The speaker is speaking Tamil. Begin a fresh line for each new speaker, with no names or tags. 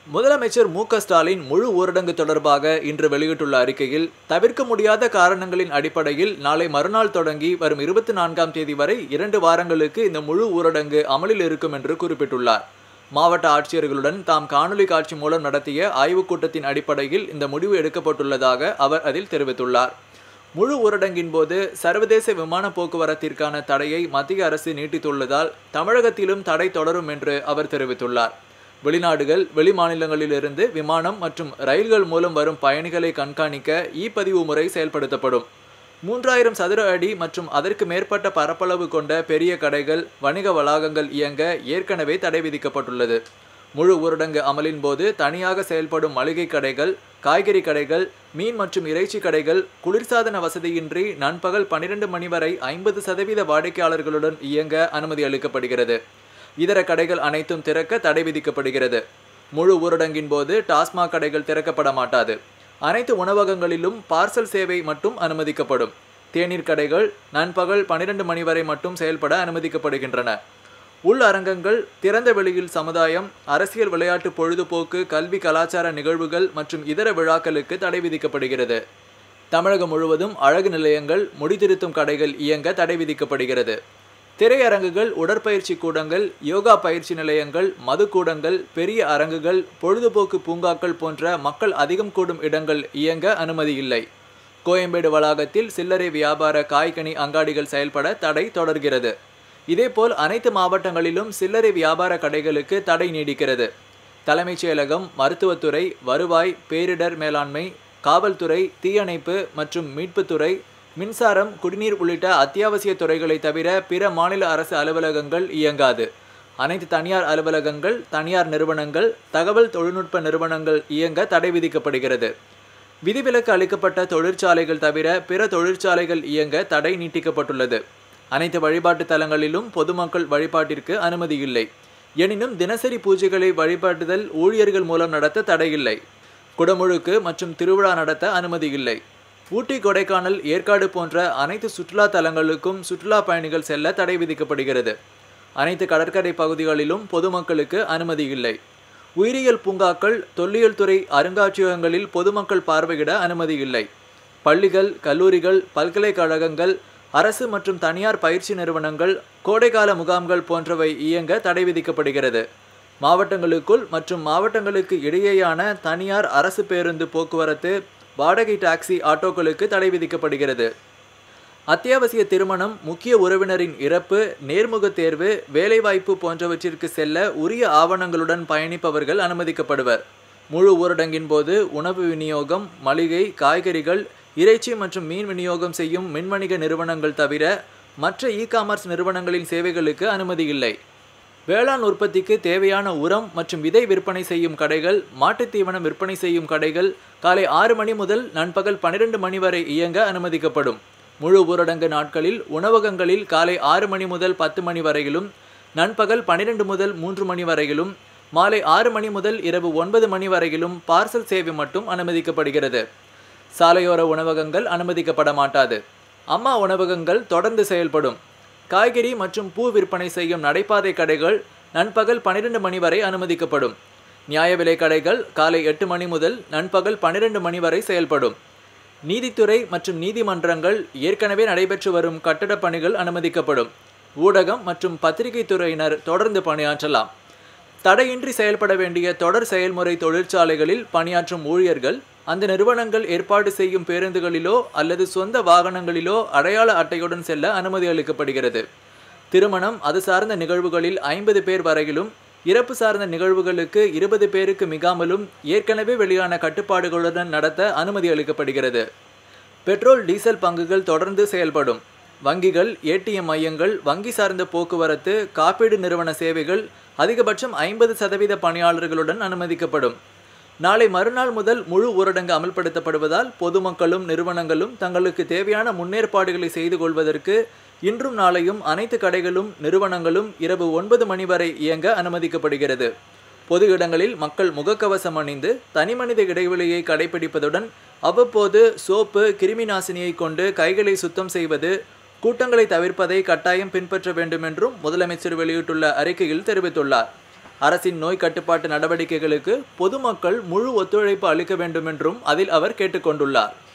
முதலமைச்சர் மு க ஸ்டாலின் முழு ஊரடங்கு தொடர்பாக இன்று வெளியிட்டுள்ள அறிக்கையில் தவிர்க்க முடியாத காரணங்களின் அடிப்படையில் நாளை மறுநாள் தொடங்கி வரும் இருபத்தி நான்காம் தேதி வரை இரண்டு வாரங்களுக்கு இந்த முழு ஊரடங்கு அமலில் இருக்கும் என்று குறிப்பிட்டுள்ளார் மாவட்ட ஆட்சியர்களுடன் தாம் காணொலி காட்சி மூலம் நடத்திய ஆய்வுக் கூட்டத்தின் அடிப்படையில் இந்த முடிவு எடுக்கப்பட்டுள்ளதாக அவர் அதில் தெரிவித்துள்ளார் முழு ஊரடங்கின் போது சர்வதேச விமான போக்குவரத்திற்கான தடையை மத்திய அரசு நீட்டித்துள்ளதால் தமிழகத்திலும் தடை தொடரும் என்று அவர் தெரிவித்துள்ளார் வெளிநாடுகள் வெளிமாநிலங்களிலிருந்து விமானம் மற்றும் ரயில்கள் மூலம் வரும் பயணிகளை கண்காணிக்க இ பதிவு முறை செயல்படுத்தப்படும் மூன்றாயிரம் சதுர அடி மற்றும் அதற்கு மேற்பட்ட பரப்பளவு கொண்ட பெரிய கடைகள் வணிக வளாகங்கள் இயங்க ஏற்கனவே தடை விதிக்கப்பட்டுள்ளது முழு ஊரடங்கு அமலின் போது தனியாக செயல்படும் மளிகை கடைகள் காய்கறி கடைகள் மீன் மற்றும் இறைச்சி கடைகள் குளிர்சாதன வசதியின்றி நண்பகல் பன்னிரண்டு மணி வரை ஐம்பது சதவீத வாடிக்கையாளர்களுடன் இயங்க அனுமதி அளிக்கப்படுகிறது இதர கடைகள் அனைத்தும் திறக்க தடை விதிக்கப்படுகிறது முழு ஊரடங்கின் போது டாஸ்மாக் கடைகள் திறக்கப்பட மாட்டாது அனைத்து உணவகங்களிலும் பார்சல் சேவை மட்டும் அனுமதிக்கப்படும் தேநீர் கடைகள் நண்பகல் பன்னிரண்டு மணி வரை மட்டும் செயல்பட அனுமதிக்கப்படுகின்றன உள் அரங்கங்கள் திறந்த வெளியில் சமுதாயம் அரசியல் விளையாட்டு பொழுதுபோக்கு கல்வி கலாச்சார நிகழ்வுகள் மற்றும் இதர விழாக்களுக்கு தடை விதிக்கப்படுகிறது தமிழகம் முழுவதும் அழகு நிலையங்கள் முடிதிருத்தும் கடைகள் இயங்க தடை விதிக்கப்படுகிறது திரையரங்குகள் உடற்பயிற்சி கூடங்கள் யோகா பயிற்சி நிலையங்கள் மதுக்கூடங்கள் பெரிய அரங்குகள் பொழுதுபோக்கு பூங்காக்கள் போன்ற மக்கள் அதிகம் கூடும் இடங்கள் இயங்க அனுமதி இல்லை கோயம்பேடு வளாகத்தில் சில்லறை வியாபார காய்கனி அங்காடிகள் செயல்பட தடை தொடர்கிறது இதேபோல் அனைத்து மாவட்டங்களிலும் சில்லறை வியாபார கடைகளுக்கு தடை நீடிக்கிறது தலைமைச் செயலகம் மருத்துவத்துறை வருவாய் பேரிடர் மேலாண்மை காவல்துறை தீயணைப்பு மற்றும் மீட்புத்துறை மின்சாரம் குடிநீர் உள்ளிட்ட அத்தியாவசிய துறைகளை தவிர பிற மாநில அரசு அலுவலகங்கள் இயங்காது அனைத்து தனியார் அலுவலகங்கள் தனியார் நிறுவனங்கள் தகவல் தொழில்நுட்ப நிறுவனங்கள் இயங்க தடை விதிக்கப்படுகிறது விதிவிலக்கு அளிக்கப்பட்ட தொழிற்சாலைகள் தவிர பிற தொழிற்சாலைகள் இயங்க தடை நீட்டிக்கப்பட்டுள்ளது அனைத்து வழிபாட்டு தலங்களிலும் பொதுமக்கள் வழிபாட்டிற்கு அனுமதி இல்லை எனினும் தினசரி பூஜைகளை வழிபாட்டுதல் ஊழியர்கள் மூலம் நடத்த தடையில்லை குடமுழுக்கு மற்றும் திருவிழா நடத்த அனுமதி இல்லை ஊட்டி கொடைக்கானல் ஏற்காடு போன்ற அனைத்து சுற்றுலா தலங்களுக்கும் சுற்றுலா பயணிகள் செல்ல தடை விதிக்கப்படுகிறது அனைத்து கடற்கரை பகுதிகளிலும் பொதுமக்களுக்கு அனுமதி இல்லை உயிரியல் பூங்காக்கள் தொல்லியல் துறை அருங்காட்சியகங்களில் பொதுமக்கள் பார்வையிட அனுமதி இல்லை பள்ளிகள் கல்லூரிகள் பல்கலைக்கழகங்கள் அரசு மற்றும் தனியார் பயிற்சி நிறுவனங்கள் கோடைக்கால முகாம்கள் போன்றவை இயங்க தடை விதிக்கப்படுகிறது மாவட்டங்களுக்குள் மற்றும் மாவட்டங்களுக்கு இடையேயான தனியார் அரசு பேருந்து போக்குவரத்து வாடகை டாக்ஸி ஆட்டோக்களுக்கு தடை விதிக்கப்படுகிறது அத்தியாவசிய திருமணம் முக்கிய உறவினரின் இறப்பு நேர்முக தேர்வு வேலைவாய்ப்பு போன்றவற்றிற்கு செல்ல உரிய ஆவணங்களுடன் பயணிப்பவர்கள் அனுமதிக்கப்படுவர் முழு ஊரடங்கின் போது உணவு விநியோகம் மளிகை காய்கறிகள் இறைச்சி மற்றும் மீன் விநியோகம் செய்யும் மின்வணிக நிறுவனங்கள் தவிர மற்ற இ காமர்ஸ் நிறுவனங்களின் சேவைகளுக்கு அனுமதி இல்லை வேளாண் உற்பத்திக்கு தேவையான உரம் மற்றும் விதை விற்பனை செய்யும் கடைகள் மாட்டுத் தீவனம் விற்பனை செய்யும் கடைகள் காலை ஆறு மணி முதல் நண்பகல் பன்னிரண்டு மணி வரை இயங்க அனுமதிக்கப்படும் முழு ஊரடங்கு நாட்களில் உணவகங்களில் காலை ஆறு மணி முதல் பத்து மணி வரையிலும் நண்பகல் பன்னிரண்டு முதல் மூன்று மணி வரையிலும் மாலை ஆறு மணி முதல் இரவு ஒன்பது மணி வரையிலும் பார்சல் சேவை மட்டும் அனுமதிக்கப்படுகிறது சாலையோர உணவகங்கள் அனுமதிக்கப்பட மாட்டாது அம்மா உணவகங்கள் தொடர்ந்து செயல்படும் காய்கறி மற்றும் பூ விற்பனை செய்யும் நடைபாதை கடைகள் நண்பகல் பன்னிரண்டு மணி வரை அனுமதிக்கப்படும் நியாய விலை கடைகள் காலை எட்டு மணி முதல் நண்பகல் பன்னிரண்டு மணி வரை செயல்படும் நீதித்துறை மற்றும் நீதிமன்றங்கள் ஏற்கனவே நடைபெற்று வரும் கட்டடப் பணிகள் அனுமதிக்கப்படும் ஊடகம் மற்றும் பத்திரிகை துறையினர் தொடர்ந்து பணியாற்றலாம் தடையின்றி செயல்பட வேண்டிய தொடர் செயல்முறை தொழிற்சாலைகளில் பணியாற்றும் ஊழியர்கள் அந்த நிறுவனங்கள் ஏற்பாடு செய்யும் பேருந்துகளிலோ அல்லது சொந்த வாகனங்களிலோ அடையாள அட்டையுடன் செல்ல அனுமதி அளிக்கப்படுகிறது திருமணம் அது சார்ந்த நிகழ்வுகளில் ஐம்பது பேர் வரையிலும் இறப்பு சார்ந்த நிகழ்வுகளுக்கு இருபது பேருக்கு மிகாமலும் ஏற்கனவே வெளியான கட்டுப்பாடுகளுடன் நடத்த அனுமதி அளிக்கப்படுகிறது பெட்ரோல் டீசல் பங்குகள் தொடர்ந்து செயல்படும் வங்கிகள் ஏடிஎம் மையங்கள் வங்கி சார்ந்த போக்குவரத்து காப்பீடு நிறுவன சேவைகள் அதிகபட்சம் ஐம்பது சதவீத பணியாளர்களுடன் அனுமதிக்கப்படும் நாளை மறுநாள் முதல் முழு ஊரடங்கு அமல்படுத்தப்படுவதால் பொதுமக்களும் நிறுவனங்களும் தங்களுக்கு தேவையான முன்னேற்பாடுகளை செய்து கொள்வதற்கு இன்றும் நாளையும் அனைத்து கடைகளும் நிறுவனங்களும் இரவு ஒன்பது மணி வரை இயங்க அனுமதிக்கப்படுகிறது பொது இடங்களில் மக்கள் முகக்கவசம் அணிந்து தனிமனித இடைவெளியை கடைபிடிப்பதுடன் அவ்வப்போது சோப்பு கிருமி நாசினியை கொண்டு கைகளை சுத்தம் செய்வது கூட்டங்களை தவிர்ப்பதை கட்டாயம் பின்பற்ற வேண்டும் என்றும் முதலமைச்சர் வெளியிட்டுள்ள அறிக்கையில் தெரிவித்துள்ளார் அரசின் நோய் கட்டுப்பாட்டு நடவடிக்கைகளுக்கு பொதுமக்கள் முழு ஒத்துழைப்பு அளிக்க வேண்டும் என்றும் அதில் அவர் கேட்டுக்கொண்டுள்ளார்